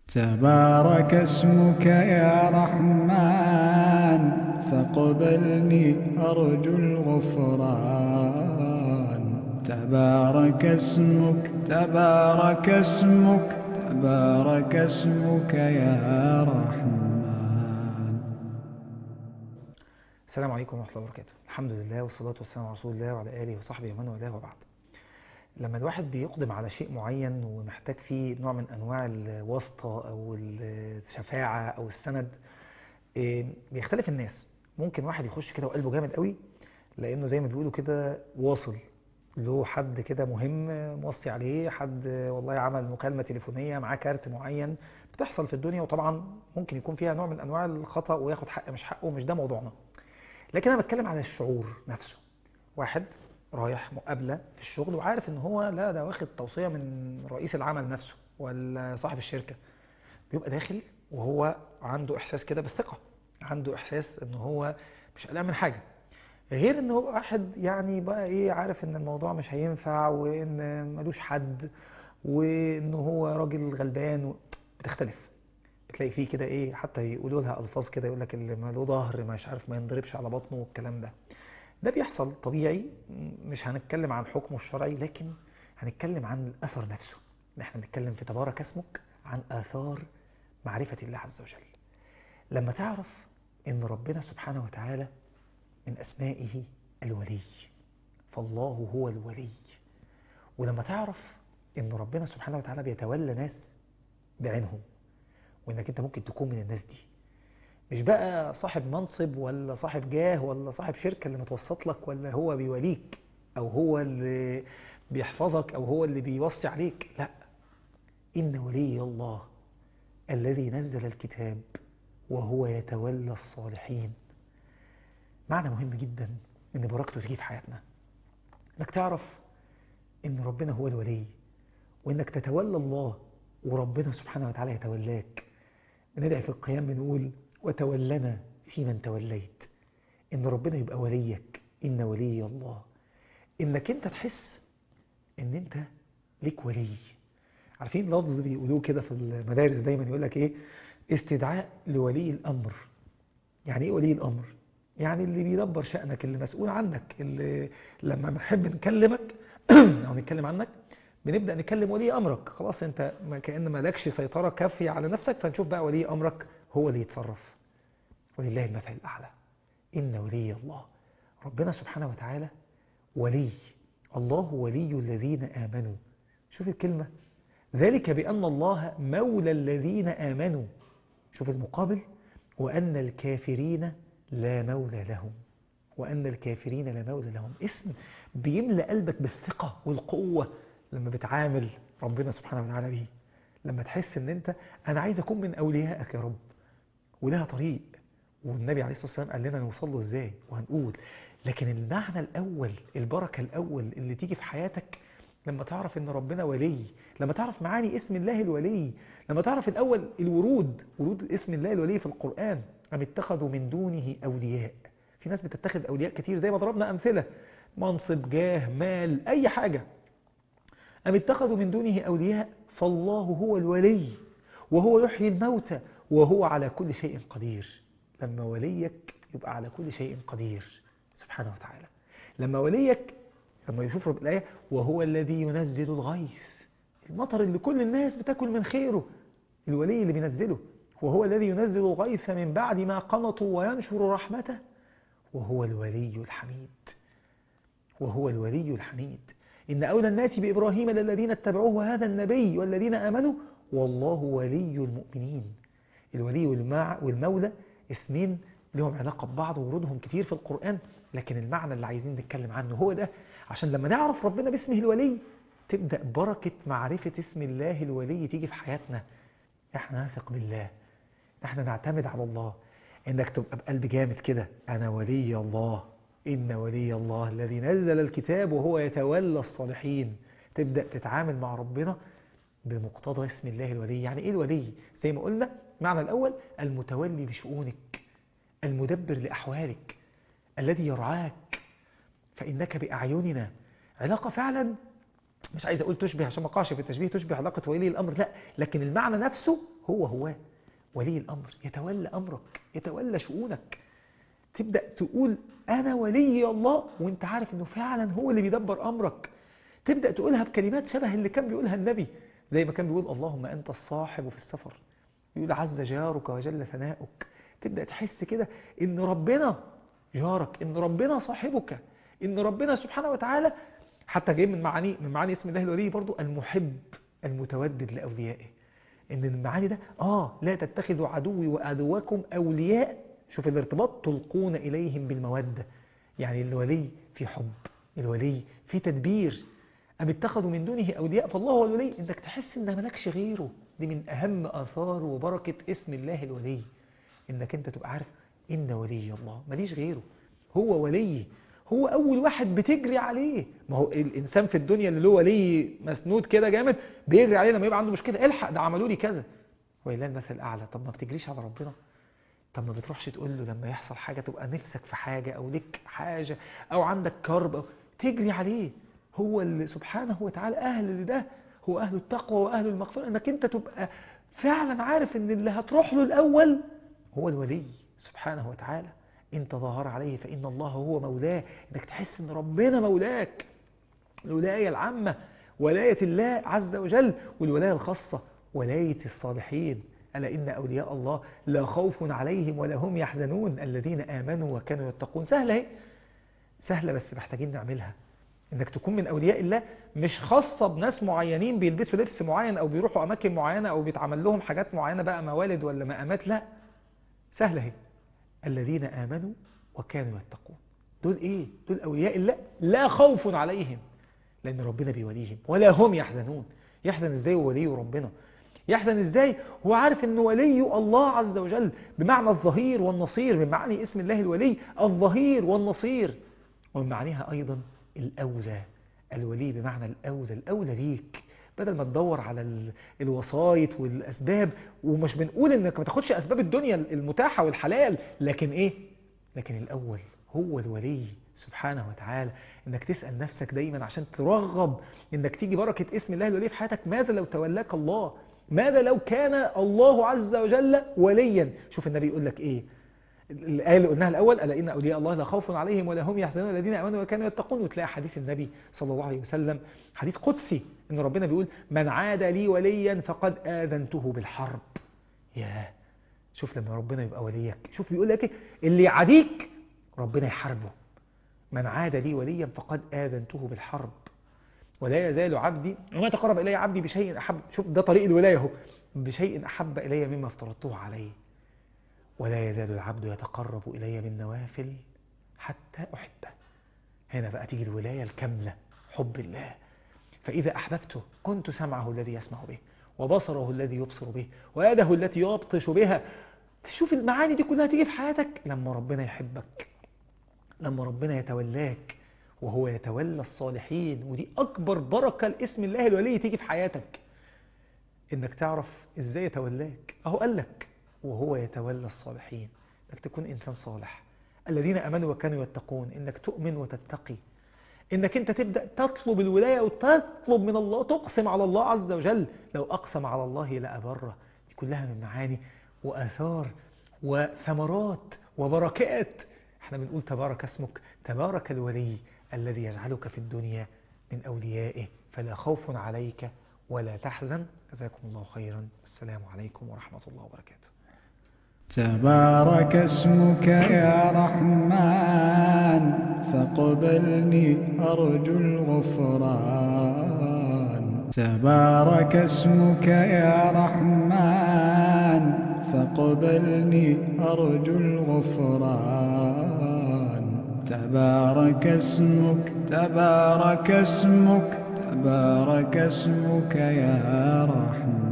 تبارك اسمك يا رحمن فاقبلني أرجو الغفران تبارك اسمك تبارك اسمك تبارك اسمك يا رحمن السلام عليكم ورحمة الله وبركاته الحمد لله والصلاة والسلام على رسول الله وعلى آله وصحبه ومن والاه وبعد لما الواحد بيقدم على شيء معين ومحتاج فيه نوع من أنواع الواسطة أو الشفاعة أو السند إيه، بيختلف الناس ممكن واحد يخش كده وقلبه جامد قوي لأنه زي ما بيقولوا كده واصل له حد كده مهم موصي عليه حد والله عمل مكالمة تليفونية معاه كارت معين بتحصل في الدنيا وطبعا ممكن يكون فيها نوع من أنواع الخطأ وياخد حق مش حقه مش ده موضوعنا لكن أنا بتكلم على الشعور نفسه واحد رايح مقابلة في الشغل وعارف ان هو لا ده واخد توصية من رئيس العمل نفسه ولا صاحب الشركة بيبقى داخل وهو عنده احساس كده بالثقة عنده احساس ان هو مش قلقان من حاجة غير ان هو واحد يعني بقى ايه عارف ان الموضوع مش هينفع وان ملوش حد وان هو راجل غلبان و... بتختلف بتلاقي فيه كده ايه حتى يقولوا لها الفاظ كده يقول لك اللي ماله ظهر مش عارف ما ينضربش على بطنه والكلام ده ده بيحصل طبيعي مش هنتكلم عن حكمه الشرعي لكن هنتكلم عن الأثر نفسه احنا بنتكلم في تبارك اسمك عن آثار معرفة الله عز وجل لما تعرف ان ربنا سبحانه وتعالى من أسمائه الولي فالله هو الولي ولما تعرف ان ربنا سبحانه وتعالى بيتولى ناس بعينهم وانك انت ممكن تكون من الناس دي مش بقى صاحب منصب ولا صاحب جاه ولا صاحب شركة اللي متوسط لك ولا هو بيوليك او هو اللي بيحفظك او هو اللي بيوصي عليك لا إن ولي الله الذي نزل الكتاب وهو يتولى الصالحين معنى مهم جدا ان بركته تيجي في حياتنا انك تعرف ان ربنا هو الولي وانك تتولى الله وربنا سبحانه وتعالى يتولاك بندعي في القيام بنقول وتولنا في من توليت ان ربنا يبقى وليك ان ولي الله انك انت تحس ان انت ليك ولي عارفين لفظ بيقولوه كده في المدارس دايما يقول لك ايه استدعاء لولي الامر يعني ايه ولي الامر يعني اللي بيدبر شأنك اللي مسؤول عنك اللي لما بنحب نكلمك او نتكلم عنك بنبدأ نكلم ولي امرك خلاص انت كأن مالكش سيطرة كافية على نفسك فنشوف بقى ولي امرك هو اللي يتصرف ولله المثل الأعلى إن ولي الله ربنا سبحانه وتعالى ولي الله ولي الذين آمنوا شوف الكلمة ذلك بأن الله مولى الذين آمنوا شوف المقابل وأن الكافرين لا مولى لهم وأن الكافرين لا مولى لهم اسم بيملأ قلبك بالثقة والقوة لما بتعامل ربنا سبحانه وتعالى به لما تحس ان انت انا عايز اكون من اوليائك يا رب ولها طريق والنبي عليه الصلاة والسلام قال لنا نوصل له ازاي وهنقول لكن المعنى الاول البركة الاول اللي تيجي في حياتك لما تعرف ان ربنا ولي لما تعرف معاني اسم الله الولي لما تعرف الاول الورود ورود اسم الله الولي في القرآن ام اتخذوا من دونه اولياء في ناس بتتخذ اولياء كتير زي ما ضربنا امثلة منصب جاه مال اي حاجة ام اتخذوا من دونه اولياء فالله هو الولي وهو يحيي الموتى وهو على كل شيء قدير لما وليك يبقى على كل شيء قدير سبحانه وتعالى لما وليك لما يشوف رب الآية وهو الذي ينزل الغيث المطر اللي كل الناس بتاكل من خيره الولي اللي بينزله وهو الذي ينزل الغيث من بعد ما قنطوا وينشر رحمته وهو الولي الحميد وهو الولي الحميد إن أولى الناس بإبراهيم للذين اتبعوه هذا النبي والذين آمنوا والله ولي المؤمنين الولي والمولى اسمين لهم علاقة ببعض وورودهم كتير في القرآن لكن المعنى اللي عايزين نتكلم عنه هو ده عشان لما نعرف ربنا باسمه الولي تبدأ بركة معرفة اسم الله الولي تيجي في حياتنا احنا نثق بالله احنا نعتمد على الله انك تبقى بقلب جامد كده انا ولي الله إن ولي الله الذي نزل الكتاب وهو يتولى الصالحين تبدأ تتعامل مع ربنا بمقتضى اسم الله الولي يعني إيه الولي؟ زي ما قلنا معنى الأول المتولي لشؤونك المدبر لأحوالك الذي يرعاك فإنك بأعيننا علاقة فعلا مش عايز أقول تشبه عشان ما قاش في التشبيه تشبه علاقة ولي الأمر لا لكن المعنى نفسه هو هو ولي الأمر يتولى أمرك يتولى شؤونك تبدأ تقول أنا ولي الله وانت عارف أنه فعلا هو اللي بيدبر أمرك تبدأ تقولها بكلمات شبه اللي كان بيقولها النبي زي ما كان بيقول اللهم أنت الصاحب في السفر يقول عز جارك وجل ثناؤك تبدأ تحس كده ان ربنا جارك ان ربنا صاحبك ان ربنا سبحانه وتعالى حتى جاي من معاني من معاني اسم الله الولي برضو المحب المتودد لأوليائه ان المعاني ده اه لا تتخذوا عدوي وعدوكم أولياء شوف الارتباط تلقون إليهم بالمودة يعني الولي في حب الولي في تدبير أم اتخذوا من دونه أولياء فالله هو الولي إنك تحس إن ملكش غيره دي من أهم آثار وبركة اسم الله الولي إنك أنت تبقى عارف إن ولي الله ماليش غيره هو ولي هو أول واحد بتجري عليه ما هو الإنسان في الدنيا اللي له ولي مسنود كده جامد بيجري عليه لما يبقى عنده مشكلة الحق ده عملوا لي كذا وإلا المثل الأعلى طب ما بتجريش على ربنا طب ما بتروحش تقول له لما يحصل حاجة تبقى نفسك في حاجة أو لك حاجة أو عندك كرب أو تجري عليه هو اللي سبحانه وتعالى أهل لده هو أهل التقوى وأهل المغفرة أنك أنت تبقى فعلا عارف أن اللي هتروح له الأول هو الولي سبحانه وتعالى إن تظاهر عليه فإن الله هو مولاه أنك تحس أن ربنا مولاك الولاية العامة ولاية الله عز وجل والولاية الخاصة ولاية الصالحين ألا إن أولياء الله لا خوف عليهم ولا هم يحزنون الذين آمنوا وكانوا يتقون سهلة هي سهلة بس محتاجين نعملها انك تكون من اولياء الله مش خاصة بناس معينين بيلبسوا لبس معين او بيروحوا اماكن معينة او بيتعمل لهم حاجات معينة بقى موالد ولا مقامات لا سهلة هي الذين امنوا وكانوا يتقون دول ايه دول اولياء الله لا خوف عليهم لان ربنا بيوليهم ولا هم يحزنون يحزن ازاي وولي ربنا يحزن ازاي هو عارف ان ولي الله عز وجل بمعنى الظهير والنصير من معاني اسم الله الولي الظهير والنصير ومن معانيها ايضا الأولى الولي بمعنى الأولى الأولى ليك بدل ما تدور على الوسائط والأسباب ومش بنقول انك ما تاخدش أسباب الدنيا المتاحة والحلال لكن ايه لكن الأول هو الولي سبحانه وتعالى انك تسأل نفسك دايما عشان ترغب انك تيجي بركة اسم الله الولي في حياتك ماذا لو تولاك الله ماذا لو كان الله عز وجل وليا شوف النبي يقول لك ايه الآية اللي قلناها الأول ألا إن أولياء الله لا خوف عليهم ولا هم يحزنون الذين آمنوا وكانوا يتقون وتلاقي حديث النبي صلى الله عليه وسلم حديث قدسي إن ربنا بيقول من عاد لي وليا فقد آذنته بالحرب ياه شوف لما ربنا يبقى وليك شوف بيقول لك اللي يعاديك ربنا يحاربه من عاد لي وليا فقد آذنته بالحرب ولا يزال عبدي وما يتقرب إلي عبدي بشيء أحب شوف ده طريق الولاية اهو بشيء أحب إلي مما افترضته عليه ولا يزال العبد يتقرب إلي بالنوافل حتى أحبه هنا بقى تيجي الولاية الكاملة حب الله فإذا أحببته كنت سمعه الذي يسمع به وبصره الذي يبصر به ويده التي يبطش بها تشوف المعاني دي كلها تيجي في حياتك لما ربنا يحبك لما ربنا يتولاك وهو يتولى الصالحين ودي أكبر بركة لاسم الله الولي تيجي في حياتك إنك تعرف إزاي يتولاك أهو قال لك وهو يتولى الصالحين انك تكون انسان صالح الذين امنوا وكانوا يتقون انك تؤمن وتتقي انك انت تبدا تطلب الولايه وتطلب من الله تقسم على الله عز وجل لو اقسم على الله لابره دي كلها من معاني واثار وثمرات وبركات احنا بنقول تبارك اسمك تبارك الولي الذي يجعلك في الدنيا من اوليائه فلا خوف عليك ولا تحزن جزاكم الله خيرا السلام عليكم ورحمه الله وبركاته تبارك اسمك يا رحمن فاقبلني أرجو الغفران تبارك اسمك يا رحمن فاقبلني أرجو الغفران تبارك اسمك تبارك اسمك تبارك اسمك يا رحمن